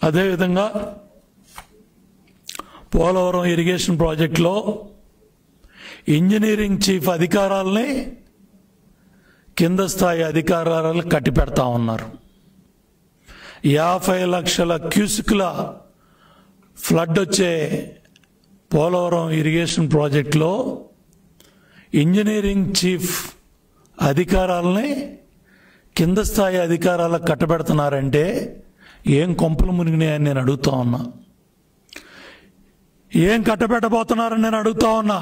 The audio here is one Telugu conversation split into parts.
అదేవిధంగా పోలవరం ఇరిగేషన్ ప్రాజెక్టులో ఇంజనీరింగ్ చీఫ్ అధికారాలని కింద స్థాయి అధికారాలను కట్టిపెడతా ఉన్నారు యాభై లక్షల క్యూసిక్ల ఫ్లడ్ వచ్చే పోలవరం ఇరిగేషన్ ప్రాజెక్టులో ఇంజనీరింగ్ చీఫ్ అధికారాలని కింద స్థాయి అధికారాలకు కట్టబెడుతున్నారంటే ఏం కొంపలు మునిగినాయని నేను అడుగుతా ఉన్నా ఏం కట్టబెట్టబోతున్నారని నేను అడుగుతా ఉన్నా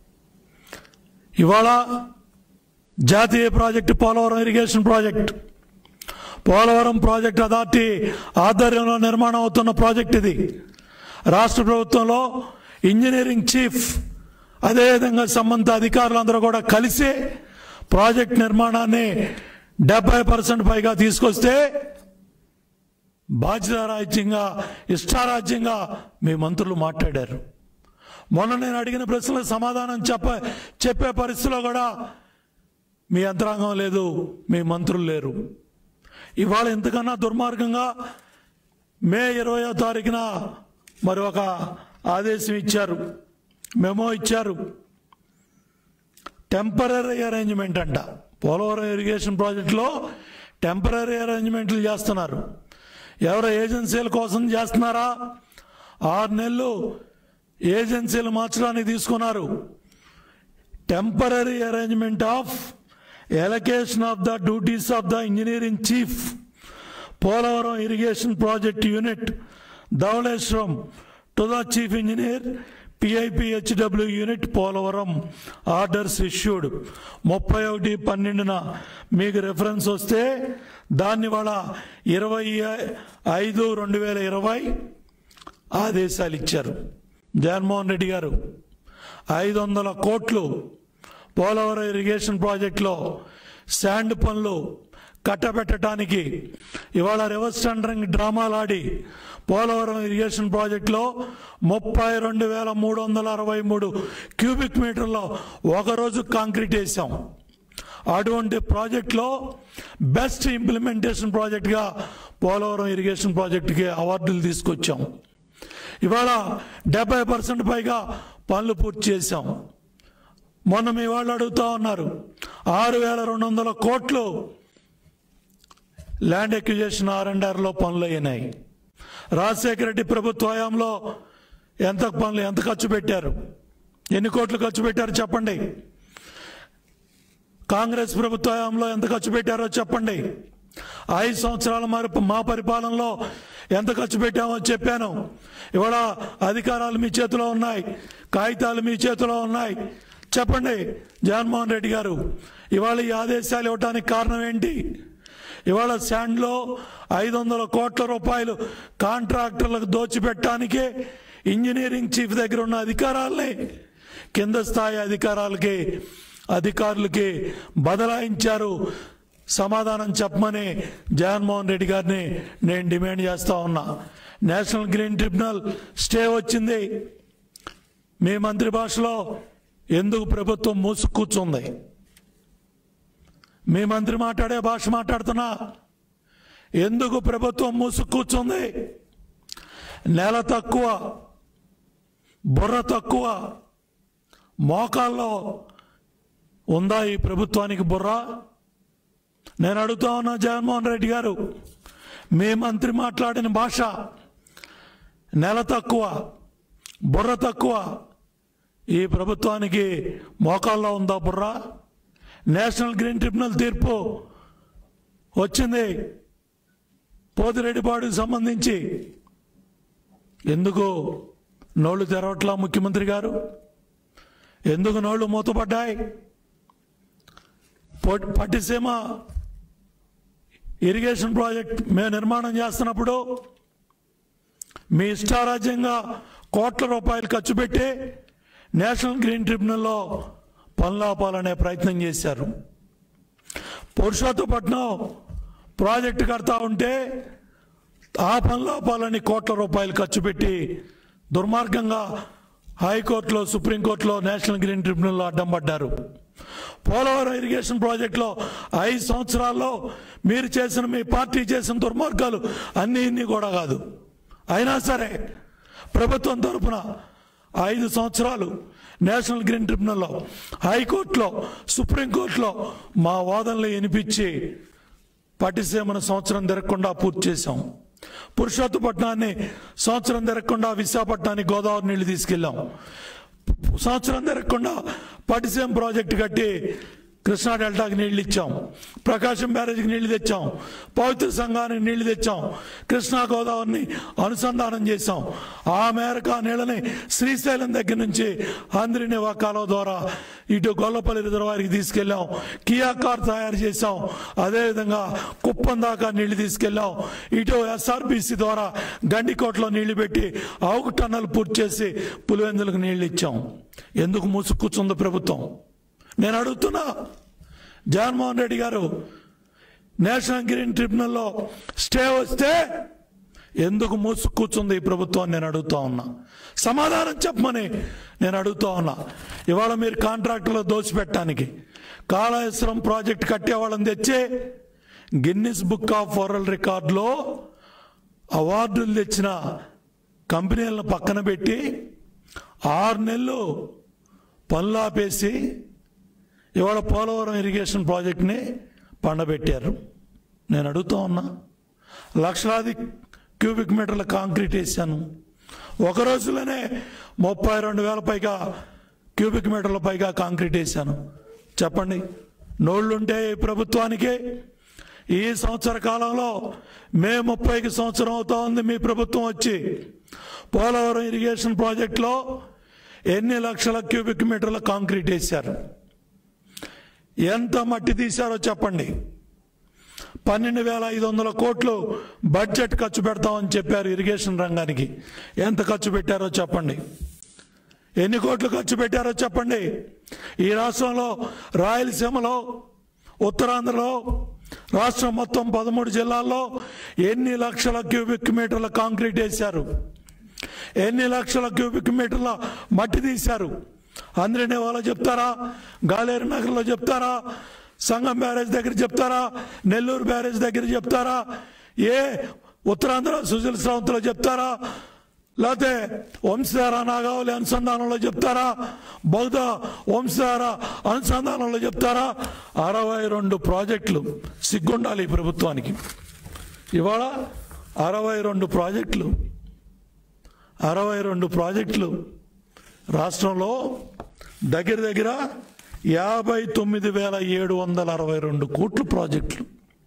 ఇవాళ జాతీయ project Polavaram irrigation project Polavaram project authority ఆధ్వర్యంలో నిర్మాణం అవుతున్న ప్రాజెక్ట్ ఇది రాష్ట్ర ప్రభుత్వంలో ఇంజనీరింగ్ చీఫ్ అదేవిధంగా సంబంధిత అధికారులందరూ కూడా కలిసి ప్రాజెక్ట్ నిర్మాణాన్ని డెబ్బై పర్సెంట్ పైగా తీసుకొస్తే బాధ్యతారాజ్యంగా ఇష్టారాజ్యంగా మీ మంత్రులు మాట్లాడారు మొన్న నేను అడిగిన ప్రశ్నలకు సమాధానం చెప్ప చెప్పే పరిస్థితిలో కూడా మీ యంత్రాంగం లేదు మీ మంత్రులు లేరు ఇవాళ ఎంతకన్నా దుర్మార్గంగా మే ఇరవయో తారీఖున మరి ఒక ఆదేశం ఇచ్చారు మెమో ఇచ్చారు టెంపరీ అరేంజ్మెంట్ అంట పోలవరం ఇరిగేషన్ ప్రాజెక్టులో టెంపరీ అరేంజ్మెంట్లు చేస్తున్నారు ఎవరో ఏజెన్సీల కోసం చేస్తున్నారా ఆరు నెలలు ఏజెన్సీలు మార్చడానికి తీసుకున్నారు temporary arrangement of allocation of the duties of the engineering chief Polavaram irrigation project unit Dhavaleswaram to the chief engineer PIPHW unit Polavaram orders issued ముప్పై ఒకటి పన్నెండున మీకు రెఫరెన్స్ వస్తే దాన్ని వాళ్ళ ఇరవై ఐదు రెండు వేల ఇరవై ఆదేశాలు ఇచ్చారు జగన్మోహన్ రెడ్డి గారు ఐదు వందల కోట్లు పోలవరం ఇరిగేషన్ ప్రాజెక్టులో శాండ్ పనులు కట్టబెట్టడానికి ఇవాళ రివర్స్ టెండరింగ్ డ్రామాలు ఆడి పోలవరం ఇరిగేషన్ ప్రాజెక్టులో ముప్పై రెండు వేల మూడు వందల అరవై మూడు క్యూబిక్ మీటర్లో ఒకరోజు కాంక్రీట్ వేసాం అటువంటి ప్రాజెక్టులో బెస్ట్ ఇంప్లిమెంటేషన్ ప్రాజెక్ట్గా పోలవరం ఇరిగేషన్ ప్రాజెక్టుకి అవార్డులు తీసుకొచ్చాం ఇవాళ డెబ్బై పర్సెంట్ పైగా పనులు పూర్తి చేశాం మొన్న మీ వాళ్ళు అడుగుతా ఉన్నారు ఆరు వేల రెండు వందల కోట్లు ల్యాండ్ ఎక్విజేషన్ ఆర్ అండ్ ఆర్లో పనులు అయినాయి రాజశేఖర రెడ్డి ప్రభుత్వ హయాంలో ఎంత పనులు ఎంత ఖర్చు పెట్టారు ఎన్ని కోట్లు ఖర్చు పెట్టారు చెప్పండి కాంగ్రెస్ ప్రభుత్వ హయాంలో ఎంత ఖర్చు పెట్టారో చెప్పండి ఐదు సంవత్సరాల మరి మా పరిపాలనలో ఎంత ఖర్చు పెట్టామో చెప్పాను ఇవాళ అధికారాలు మీ చేతిలో ఉన్నాయి కాగితాలు మీ చేతిలో ఉన్నాయి చెప్పండి జగన్మోహన్ రెడ్డి గారు ఇవాళ ఈ ఆదేశాలు ఇవ్వడానికి కారణం ఏంటి ఇవాళ శాండ్లో ఐదు వందల కోట్ల రూపాయలు కాంట్రాక్టర్లకు దోచిపెట్టడానికే ఇంజనీరింగ్ చీఫ్ దగ్గర ఉన్న అధికారాల్ని కింద స్థాయి అధికారాలకి అధికారులకి బదలాయించారు సమాధానం చెప్పమని జగన్మోహన్ రెడ్డి గారిని నేను డిమాండ్ చేస్తా ఉన్నా నేషనల్ గ్రీన్ ట్రిబ్యునల్ స్టే వచ్చింది మీ మంత్రి భాషలో ఎందుకు ప్రభుత్వం మూసు కూర్చుంది మీ మంత్రి మాట్లాడే భాష మాట్లాడుతున్నా ఎందుకు ప్రభుత్వం మూసు కూర్చుంది నెల తక్కువ బుర్ర తక్కువ మోకాల్లో ఉందా ఈ ప్రభుత్వానికి బుర్ర నేను అడుగుతా ఉన్నా జగన్మోహన్ రెడ్డి గారు మీ మంత్రి మాట్లాడిన భాష నెల తక్కువ బుర్ర తక్కువ ఈ ప్రభుత్వానికి మోకాల్లో ఉందా బుర్ర నేషనల్ గ్రీన్ ట్రిబ్యునల్ తీర్పు వచ్చింది పోతిరెడ్డిపాడుకు సంబంధించి ఎందుకు నోళ్లు తెరవట్లా ముఖ్యమంత్రి గారు ఎందుకు నోళ్లు మూతపడ్డాయి పొట్- పట్టిసీమ ఇరిగేషన్ ప్రాజెక్ట్ మేము నిర్మాణం చేస్తున్నప్పుడు మీ ఇష్టారాజ్యంగా కోట్ల రూపాయలు ఖర్చు పెట్టి నేషనల్ గ్రీన్ ట్రిబ్యునల్లో పనులాపాలనే ప్రయత్నం చేశారు పురుషోత్తపట్నం ప్రాజెక్టు కడతా ఉంటే ఆ పనులాపాలని కోట్ల రూపాయలు ఖర్చు పెట్టి దుర్మార్గంగా హైకోర్టులో సుప్రీంకోర్టులో నేషనల్ గ్రీన్ ట్రిబ్యునల్లో అడ్డం పడ్డారు పోలవరం ఇరిగేషన్ ప్రాజెక్టులో ఐదు సంవత్సరాల్లో మీరు చేసిన మీ పార్టీ చేసిన దుర్మార్గాలు అన్నీ ఇన్ని కూడా కాదు అయినా సరే ప్రభుత్వం తరపున ఐదు సంవత్సరాలు నేషనల్ గ్రీన్ ట్రిబ్యునల్లో హైకోర్టులో సుప్రీంకోర్టులో మా వాదనలు వినిపించి పట్టిసీమను సంవత్సరం తిరగకుండా పూర్తి చేశాం పురుషోత్తపట్నాన్ని సంవత్సరం తిరగకుండా విశాఖపట్నానికి గోదావరి నీళ్లు తీసుకెళ్ళాం సంవత్సరం తిరగకుండా పట్టిసీమ ప్రాజెక్టు కట్టి కృష్ణా డెల్టాకి నీళ్లు ఇచ్చాం ప్రకాశం బ్యారేజ్కి నీళ్లు తెచ్చాం పవిత్ర సంఘానికి నీళ్లు తెచ్చాం కృష్ణా గోదావరిని అనుసంధానం చేశాం ఆ మేరకు ఆ నీళ్ళని శ్రీశైలం దగ్గర నుంచి ఆంధ్రనివా కాలువ ద్వారా ఇటు గొల్లపల్లి రిజర్వాయర్కి తీసుకెళ్ళాం కియా కార్ తయారు చేశాం అదేవిధంగా కుప్పం దాకా నీళ్లు తీసుకెళ్ళాం ఇటు ఎస్ఆర్బిసి ద్వారా గండికోటలో నీళ్లు పెట్టి ఆవుకు టన్నలు పూర్తి చేసి పులివెందులకు నీళ్లు ఇచ్చాం ఎందుకు మూసు కూర్చుంది ప్రభుత్వం నేను అడుగుతున్నా జగన్మోహన్ రెడ్డి గారు నేషనల్ గ్రీన్ ట్రిబ్యునల్లో స్టే వస్తే ఎందుకు మూసు కూర్చుంది ఈ ప్రభుత్వం నేను అడుగుతా ఉన్నా సమాధానం చెప్పమని నేను అడుగుతా ఉన్నా ఇవాళ మీరు కాంట్రాక్టులో దోచిపెట్టడానికి కాళేశ్వరం ప్రాజెక్ట్ కట్టే వాళ్ళని తెచ్చి గిన్నిస్ బుక్ ఆఫ్ వరల్డ్ రికార్డులో అవార్డులు తెచ్చిన కంపెనీలను పక్కన పెట్టి ఆరు నెలలు పనులు ఆపేసి ఇవాళ పోలవరం ఇరిగేషన్ ప్రాజెక్ట్ని పండబెట్టారు నేను అడుగుతా ఉన్నా లక్షలాది క్యూబిక్ మీటర్ల కాంక్రీట్ వేసాను ఒక రోజులోనే ముప్పై రెండు వేల పైగా క్యూబిక్ మీటర్ల పైగా కాంక్రీట్ వేసాను చెప్పండి నోళ్ళుంటే ఈ ప్రభుత్వానికి ఈ సంవత్సర కాలంలో మే ముప్పైకి సంవత్సరం అవుతా ఉంది మీ ప్రభుత్వం వచ్చి పోలవరం ఇరిగేషన్ ప్రాజెక్టులో ఎన్ని లక్షల క్యూబిక్ మీటర్ల కాంక్రీట్ వేశారు ఎంత మట్టి తీశారో చెప్పండి పన్నెండు వేల ఐదు వందల కోట్లు బడ్జెట్ ఖర్చు పెడతామని చెప్పారు ఇరిగేషన్ రంగానికి ఎంత ఖర్చు పెట్టారో చెప్పండి ఎన్ని కోట్లు ఖర్చు పెట్టారో చెప్పండి ఈ రాష్ట్రంలో రాయలసీమలో ఉత్తరాంధ్రలో రాష్ట్రం మొత్తం పదమూడు జిల్లాల్లో ఎన్ని లక్షల క్యూబిక్ మీటర్ల కాంక్రీట్ వేశారు ఎన్ని లక్షల క్యూబిక్ మీటర్ల మట్టి తీశారు అందరినీ వాళ్ళు చెప్తారా గాలేరు నగర్లో చెప్తారా సంగం బ్యారేజ్ దగ్గర చెప్తారా నెల్లూరు బ్యారేజ్ దగ్గర చెప్తారా ఏ ఉత్తరాంధ్ర సుజల స్రవంతిలో చెప్తారా లేకపోతే వంశధార నాగావళి అనుసంధానంలో చెప్తారా బౌద్ధ వంశధార అనుసంధానంలో చెప్తారా అరవై రెండు ప్రాజెక్టులు సిగ్గుండాలి ఈ ప్రభుత్వానికి ఇవాళ అరవై రెండు ప్రాజెక్టులు అరవై రెండు ప్రాజెక్టులు రాష్ట్రంలో దగ్గర దగ్గర యాభై తొమ్మిది వేల ఏడు వందల అరవై రెండు కోట్ల ప్రాజెక్టులు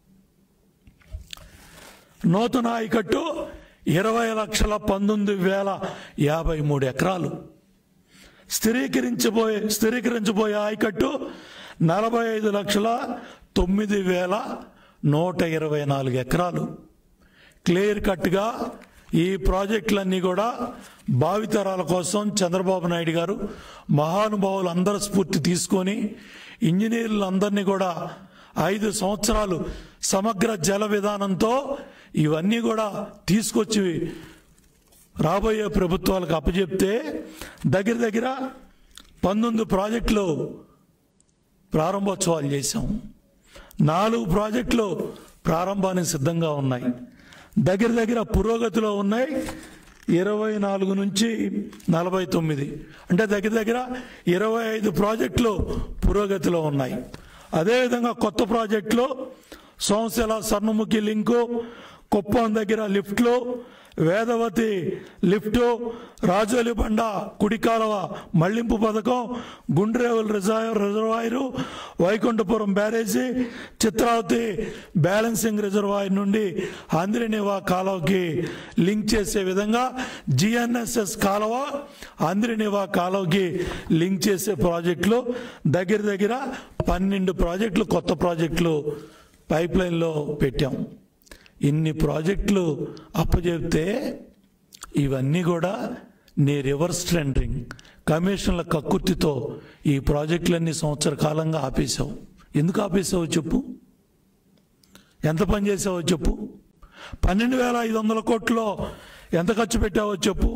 నూతన ఆయకట్టు ఇరవై లక్షల పంతొమ్మిది వేల యాభై మూడు ఎకరాలు స్థిరీకరించబోయే స్థిరీకరించబోయే ఆయకట్టు నలభై ఐదు లక్షల తొమ్మిది వేల నూట ఇరవై నాలుగు ఎకరాలు క్లియర్ కట్గా ఈ ప్రాజెక్టులన్నీ కూడా భావితరాల కోసం చంద్రబాబు నాయుడు గారు మహానుభావులు అందరి స్ఫూర్తి తీసుకొని ఇంజనీర్లందరినీ కూడా ఐదు సంవత్సరాలు సమగ్ర జల విధానంతో ఇవన్నీ కూడా తీసుకొచ్చి రాబోయే ప్రభుత్వాలకు అప్పచెప్తే దగ్గర దగ్గర పంతొమ్మిది ప్రాజెక్టులు ప్రారంభోత్సవాలు చేశాం నాలుగు ప్రాజెక్టులు ప్రారంభానికి సిద్ధంగా ఉన్నాయి దగ్గర దగ్గర పురోగతిలో ఉన్నాయి ఇరవై నాలుగు నుంచి నలభై తొమ్మిది అంటే దగ్గర దగ్గర ఇరవై ఐదు ప్రాజెక్టులు పురోగతిలో ఉన్నాయి అదేవిధంగా కొత్త ప్రాజెక్టులు సోమశిల స్వర్ణముఖి లింకు కుప్పం దగ్గర లిఫ్ట్లు వేదవతి లిఫ్టు రాజోలి బండ కుడి కాలువ మళ్లింపు పథకం Gundrevula reserve reservoir Vaikuntapuram barrage Chitravathi balancing reservoir నుండి ఆంధ్రనివా కాలువకి లింక్ చేసే విధంగా జిఎన్ఎస్ఎస్ కాలువ ఆంధ్రనివా కాలువకి లింక్ చేసే ప్రాజెక్టులు దగ్గర దగ్గర పన్నెండు ప్రాజెక్టులు కొత్త ప్రాజెక్టులు పైప్ లైన్లో పెట్టాం ఇన్ని ప్రాజెక్టులు అప్పచెప్తే ఇవన్నీ కూడా నీ రివర్స్ టెండరింగ్ కమిషన్ల కక్కుర్తితో ఈ ప్రాజెక్టులన్నీ సంవత్సర కాలంగా ఆపేశావు ఎందుకు ఆపేసావో చెప్పు ఎంత పని చేసావో చెప్పు పన్నెండు వేల ఐదు వందల కోట్లో ఎంత ఖర్చు పెట్టావో చెప్పు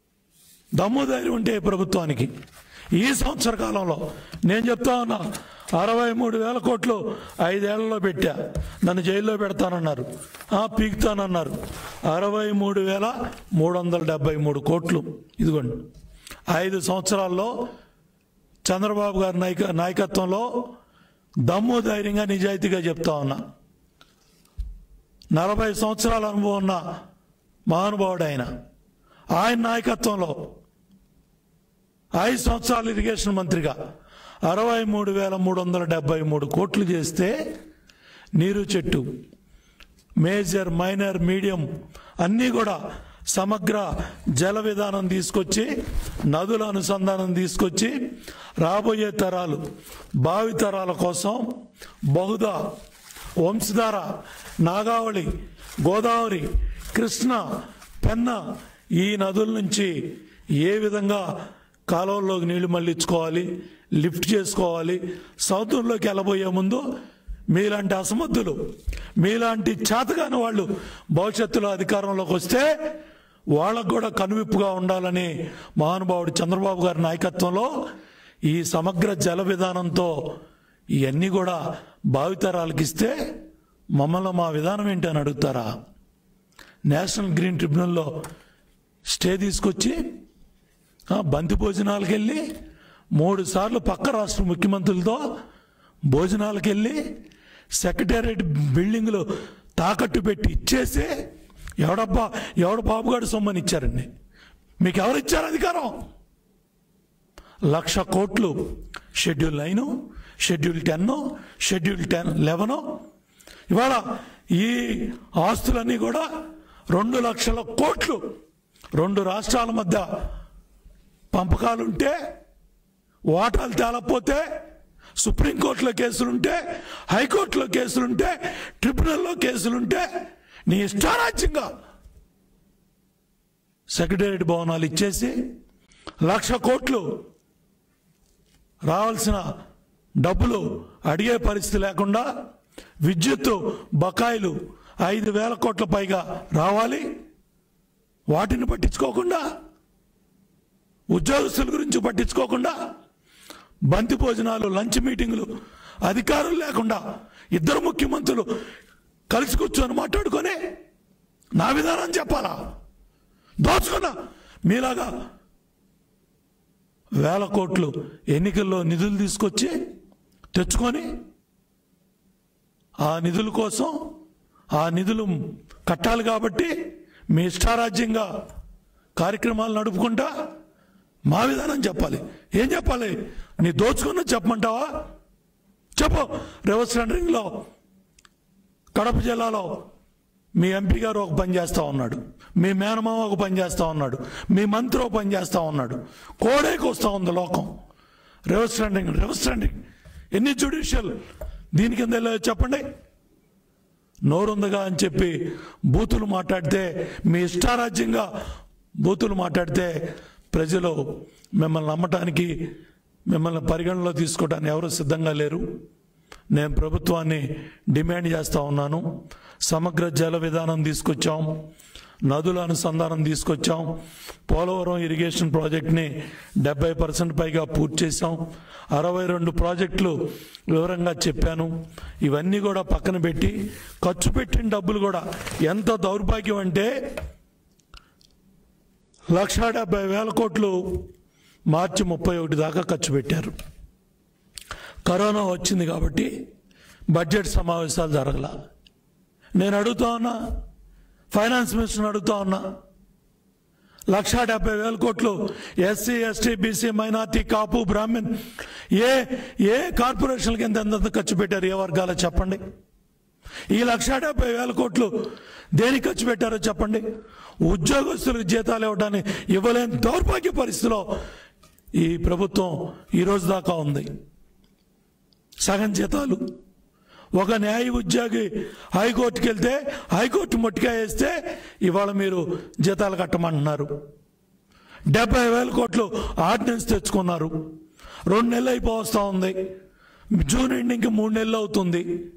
దమ్ము ధైర్యం ఉంటే ఈ ప్రభుత్వానికి ఈ సంవత్సర కాలంలో నేను చెప్తా ఉన్నా అరవై మూడు వేల కోట్లు ఐదేళ్లలో పెట్టా నన్ను జైల్లో పెడతానన్నారు ఆ, పీకుతానన్నారు అరవై మూడు వేల మూడు వందల డెబ్బై మూడు కోట్లు ఇదిగోండి ఐదు సంవత్సరాల్లో చంద్రబాబు గారి నాయక నాయకత్వంలో దమ్ము ధైర్యంగా నిజాయితీగా చెప్తా ఉన్నా నలభై సంవత్సరాల అనుభవం ఉన్న మహానుభావుడు ఆయన ఆయన నాయకత్వంలో ఐదు సంవత్సరాలు ఇరిగేషన్ మంత్రిగా అరవై మూడు వేల మూడు వందల డెబ్బై మూడు కోట్లు చేస్తే నీరు చెట్టు మేజర్ మైనర్ మీడియం అన్నీ కూడా సమగ్ర జల విధానం తీసుకొచ్చి నదుల అనుసంధానం తీసుకొచ్చి రాబోయే తరాలు భావి తరాల కోసం బహుదా వంశధార నాగావళి గోదావరి కృష్ణ పెన్న ఈ నదుల నుంచి ఏ విధంగా కాలువల్లోకి నీళ్లు మళ్ళించుకోవాలి లిఫ్ట్ చేసుకోవాలి సముద్రంలోకి వెళ్ళబోయే ముందు మీలాంటి అసమర్థులు మీలాంటి చేతగాని వాళ్ళు భవిష్యత్తులో అధికారంలోకి వస్తే వాళ్ళకు కూడా కనువిప్పుగా ఉండాలని మహానుభావుడు చంద్రబాబు గారి నాయకత్వంలో ఈ సమగ్ర జల విధానంతో ఇవన్నీ కూడా భావితరాలకు ఇస్తే మమ్మల్ని మా విధానం ఏంటి అని అడుగుతారా నేషనల్ గ్రీన్ ట్రిబ్యునల్లో స్టే తీసుకొచ్చి ఆ, బంతి భోజనాలకు వెళ్ళి మూడు సార్లు పక్క రాష్ట్ర ముఖ్యమంత్రులతో భోజనాలకు వెళ్ళి సెక్రటేరియట్ బిల్డింగ్లు తాకట్టు పెట్టి ఇచ్చేసి ఎవడబ్బా ఎవడ బాబుగాడు సొమ్మని ఇచ్చారండి మీకు ఎవరు ఇచ్చారు అధికారం లక్ష కోట్లు schedule nine schedule ten schedule ten eleven ఇవాళ ఈ ఆస్తులన్నీ కూడా రెండు లక్షల కోట్లు రెండు రాష్ట్రాల మధ్య పంపకాలుంటే వాటాలు తేలకపోతే సుప్రీంకోర్టులో కేసులుంటే హైకోర్టులో కేసులుంటే ట్రిబ్యునల్లో కేసులుంటే నీ ఇష్టారాజ్యంగా సెక్రటేరియట్ భవనాలు ఇచ్చేసి లక్ష కోట్లు రావాల్సిన డబ్బులు అడిగే పరిస్థితి లేకుండా విద్యుత్తు బకాయిలు ఐదు వేల కోట్ల పైగా రావాలి వాటిని పట్టించుకోకుండా ఉద్యోగస్తుల గురించి పట్టించుకోకుండా బంతి భోజనాలు లంచ్ మీటింగులు అధికారులు లేకుండా ఇద్దరు ముఖ్యమంత్రులు కలిసి కూర్చొని మాట్లాడుకొని నా విధానం చెప్పాలా దోచుకున్నా మీలాగా వేల కోట్లు ఎన్నికల్లో నిధులు తీసుకొచ్చి తెచ్చుకొని ఆ నిధుల కోసం ఆ నిధులు కట్టాలి కాబట్టి మీ ఇష్టారాజ్యంగా కార్యక్రమాలు నడుపుకుంటా మా విధానం చెప్పాలి ఏం చెప్పాలి నీ దోచుకున్న చెప్పమంటావా చెప్పు రివర్స్ టెండరింగ్లో కడప జిల్లాలో మీ ఎంపీ గారు ఒక పని చేస్తూ ఉన్నాడు మీ మేనమామ ఒక పని చేస్తూ ఉన్నాడు మీ మంత్రి ఒక పని చేస్తూ ఉన్నాడు కోడేకి వస్తూ ఉంది లోకం రివర్స్ టెండరింగ్ రివర్స్ టెండరింగ్ ఎన్ని జ్యుడిషియల్ దీని కింద వెళ్ళాయో చెప్పండి నోరుందగా అని చెప్పి బూతులు మాట్లాడితే మీ ఇష్టారాజ్యంగా బూతులు మాట్లాడితే ప్రజలు మిమ్మల్ని నమ్మటానికి మిమ్మల్ని పరిగణలో తీసుకోవడానికి ఎవరు సిద్ధంగా లేరు నేను ప్రభుత్వాన్ని డిమాండ్ చేస్తూ ఉన్నాను సమగ్ర జల విధానం తీసుకొచ్చాం నదుల అనుసంధానం తీసుకొచ్చాం పోలవరం ఇరిగేషన్ ప్రాజెక్ట్ని డెబ్బై పర్సెంట్ పైగా పూర్తి చేశాం అరవై రెండు ప్రాజెక్టులు వివరంగా చెప్పాను ఇవన్నీ కూడా పక్కన పెట్టి ఖర్చు పెట్టిన డబ్బులు కూడా ఎంత దౌర్భాగ్యం అంటే లక్షా డెబ్బై వేల కోట్లు మార్చి ముప్పై ఒకటి దాకా ఖర్చు పెట్టారు కరోనా వచ్చింది కాబట్టి బడ్జెట్ సమావేశాలు జరగల నేను అడుగుతా ఉన్నా ఫైనాన్స్ మినిస్టర్ని అడుగుతా ఉన్నా లక్షా డెబ్బై వేల కోట్లు SC ST BC minority Kapu Brahmin ఏ ఏ కార్పొరేషన్ కింద ఎంత ఖర్చు పెట్టారు ఏ వర్గాలో చెప్పండి ఈ లక్షా డెబ్బై వేల కోట్లు దేనికి ఖర్చు పెట్టారో చెప్పండి ఉద్యోగస్తులకు జీతాలు ఇవ్వడానికి ఇవ్వలేని దౌర్భాగ్య పరిస్థితిలో ఈ ప్రభుత్వం ఈ రోజు దాకా ఉంది సగం జీతాలు ఒక న్యాయ ఉద్యోగి హైకోర్టుకి వెళ్తే హైకోర్టు మొట్టిగా వేస్తే ఇవాళ మీరు జీతాలు కట్టమంటున్నారు డెబ్బై వేల కోట్లు ఆర్డినెన్స్ తెచ్చుకున్నారు రెండు నెలలు అయిపోవస్తా ఉంది జూన్ ఎండింగ్కి మూడు నెలలు అవుతుంది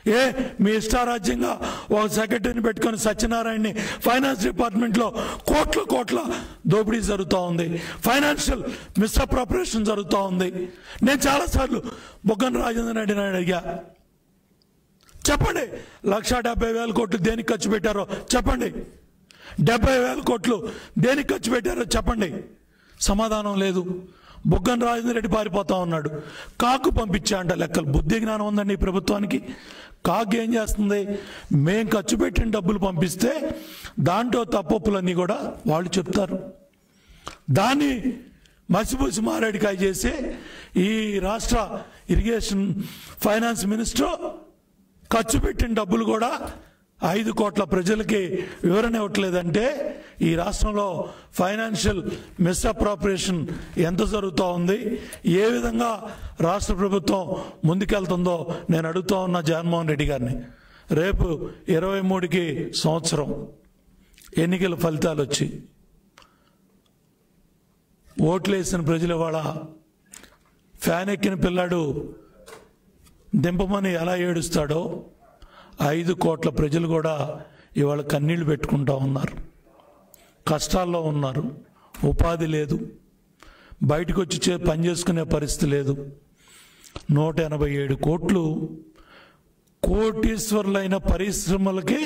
ఏ మీ ఇష్టారాజ్యంగా ఒక సెక్రటరీని పెట్టుకొని సత్యనారాయణని ఫైనాన్స్ డిపార్ట్మెంట్లో కోట్ల కోట్ల దోపిడీ జరుగుతూ ఉంది ఫైనాన్షియల్ మిస్అప్రాపరేషన్ జరుగుతూ ఉంది నేను చాలాసార్లు బొగ్గన రాజేంద్ర రెడ్డిని అడిగా చెప్పండి లక్ష డెబ్బై వేల కోట్లు దేనికి ఖర్చు పెట్టారో చెప్పండి డెబ్బై వేల కోట్లు దేనికి ఖర్చు పెట్టారో చెప్పండి సమాధానం లేదు బుగ్గన రాజేంద్ర రెడ్డి పారిపోతా ఉన్నాడు కాకు పంపించా అంట లెక్కలు బుద్ధి జ్ఞానం ఉందండి ఈ ప్రభుత్వానికి కాకు ఏం చేస్తుంది మేం ఖర్చు పెట్టిన డబ్బులు పంపిస్తే దాంట్లో తప్పొప్పులన్నీ కూడా వాళ్ళు చెప్తారు దాన్ని మసిపూసి మారేడికాయ చేసి ఈ రాష్ట్ర ఇరిగేషన్ ఫైనాన్స్ మినిస్టర్ ఖర్చు పెట్టిన డబ్బులు కూడా ఐదు కోట్ల ప్రజలకి వివరణ ఇవ్వట్లేదంటే ఈ రాష్ట్రంలో ఫైనాన్షియల్ మిస్అప్రాపరేషన్ ఎంత జరుగుతూ ఉంది ఏ విధంగా రాష్ట్ర ప్రభుత్వం ముందుకెళ్తుందో నేను అడుగుతా ఉన్న జగన్మోహన్ రెడ్డి గారిని రేపు ఇరవై మూడుకి సంవత్సరం ఎన్నికల ఫలితాలు వచ్చి ఓట్లేసిన ప్రజలు ఇవాళ ఫ్యాన్ ఎక్కిన పిల్లాడు దింపమని ఎలా ఏడుస్తాడో ఐదు కోట్ల ప్రజలు కూడా ఇవాళ కన్నీళ్లు పెట్టుకుంటా ఉన్నారు కష్టాల్లో ఉన్నారు ఉపాధి లేదు బయటకు వచ్చి చే- పని చేసుకునే పరిస్థితి లేదు నూట ఎనభై ఏడు కోట్లు కోటీశ్వరులైన పరిశ్రమలకి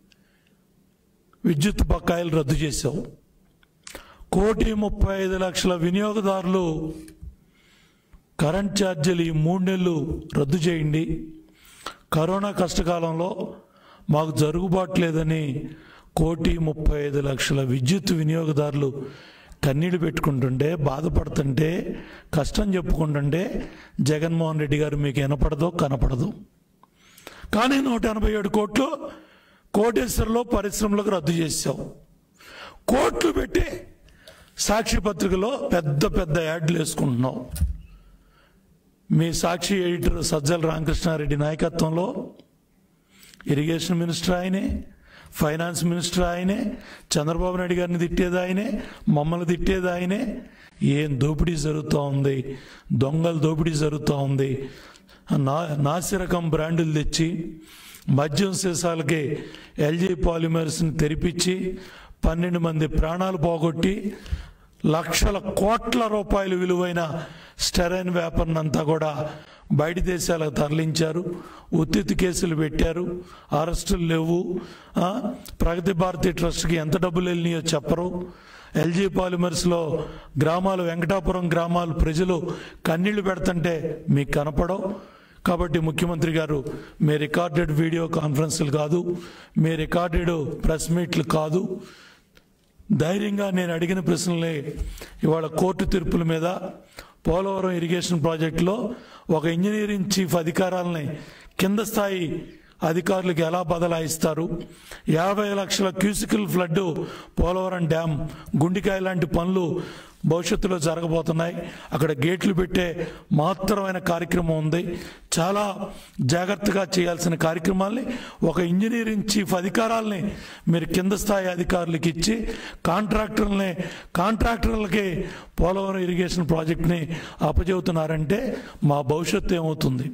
విద్యుత్ బకాయిలు రద్దు చేశావు కోటి ముప్పై ఐదు లక్షల వినియోగదారులు కరెంట్ ఛార్జీలు ఈ మూడు నెలలు రద్దు చేయండి కరోనా కష్టకాలంలో మాకు జరుగుబాటు లేదని కోటి ముప్పై ఐదు లక్షల విద్యుత్ వినియోగదారులు కన్నీళ్లు పెట్టుకుంటుంటే బాధపడుతుంటే కష్టం చెప్పుకుంటుంటే జగన్మోహన్ రెడ్డి గారు మీకు వినపడదో కనపడదు కానీ నూట ఎనభై ఏడు కోట్లు కోటేశ్వరలో పరిశ్రమలకు రద్దు చేశావు కోట్లు పెట్టి సాక్షి పత్రికలో పెద్ద పెద్ద యాడ్లు వేసుకుంటున్నావు మీ సాక్షి ఎడిటర్ సజ్జల రామకృష్ణారెడ్డి నాయకత్వంలో ఇరిగేషన్ మినిస్టర్ ఆయనే ఫైనాన్స్ మినిస్టర్ ఆయనే చంద్రబాబు నాయుడు గారిని తిట్టేది ఆయనే మమ్మల్ని తిట్టేది ఆయనే ఏం దోపిడీ జరుగుతూ ఉంది దొంగల దోపిడీ జరుగుతూ ఉంది నా నాసిరకం బ్రాండులు తెచ్చి మద్యం సీసాలకి ఎల్జీ పాలిమర్స్ని తెరిపించి పన్నెండు మంది ప్రాణాలు పోగొట్టి లక్షల కోట్ల రూపాయలు విలువైన స్టెరైన్ వేపర్ని అంతా కూడా బయట దేశాలకు తరలించారు ఉత్తిత్ కేసులు పెట్టారు అరెస్టులు లేవు ఆ, ప్రగతి భారతి ట్రస్ట్కి ఎంత డబ్బులు వెళ్ళినాయో చెప్పరు ఎల్జీ పాలిమర్స్లో గ్రామాలు వెంకటాపురం గ్రామాలు ప్రజలు కన్నీళ్లు పెడుతుంటే మీకు కనపడవు కాబట్టి ముఖ్యమంత్రి గారు మీ రికార్డెడ్ వీడియో కాన్ఫరెన్స్లు కాదు మీ రికార్డెడ్ ప్రెస్ మీట్లు కాదు ధైర్యంగా నేను అడిగిన ప్రశ్నల్ని ఇవాళ కోర్టు తీర్పుల మీద పోలవరం ఇరిగేషన్ ప్రాజెక్టులో ఒక ఇంజనీరింగ్ చీఫ్ అధికారాలని కింద స్థాయి అధికారులకు ఎలా బదలాయిస్తారు యాభై లక్షల క్యూసికల్ ఫ్లడ్ పోలవరం డ్యామ్ గుండికాయ లాంటి పనులు భవిష్యత్తులో జరగబోతున్నాయి అక్కడ గేట్లు పెట్టే మహత్తరమైన కార్యక్రమం ఉంది చాలా జాగ్రత్తగా చేయాల్సిన కార్యక్రమాల్ని ఒక ఇంజనీరింగ్ చీఫ్ అధికారాలని మీరు కింద స్థాయి అధికారులకు ఇచ్చి కాంట్రాక్టర్లని కాంట్రాక్టర్లకి పోలవరం ఇరిగేషన్ ప్రాజెక్ట్ని అప్పచెబుతున్నారంటే మా భవిష్యత్తు ఏమవుతుంది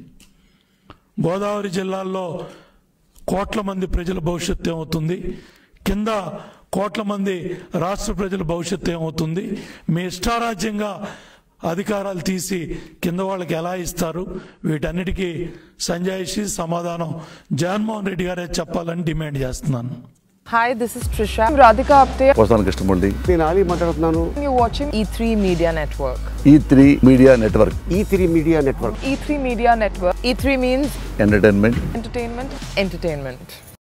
గోదావరి జిల్లాల్లో కోట్ల మంది ప్రజల భవిష్యత్తు ఏమవుతుంది కింద కోట్ల మంది రాష్ట్ర ప్రజల భవిష్యత్తు ఏమవుతుంది మీ ఇష్టారాజ్యంగా అధికారాలు తీసి కింద వాళ్ళకి ఎలా ఇస్తారు వీటన్నిటికీ సంజాయిషి సమాధానం జగన్మోహన్ రెడ్డి గారే చెప్పాలని డిమాండ్ చేస్తున్నాను Hi, this is Trisha. I'm Radhika Apte. వస్తాను కృష్ణమూర్తి నేను ఆలీ మాట్లాడుతున్నాను You're watching E3 Media Network. E three media network E three media network E3 Media Network. E3 means entertainment entertainment, entertainment.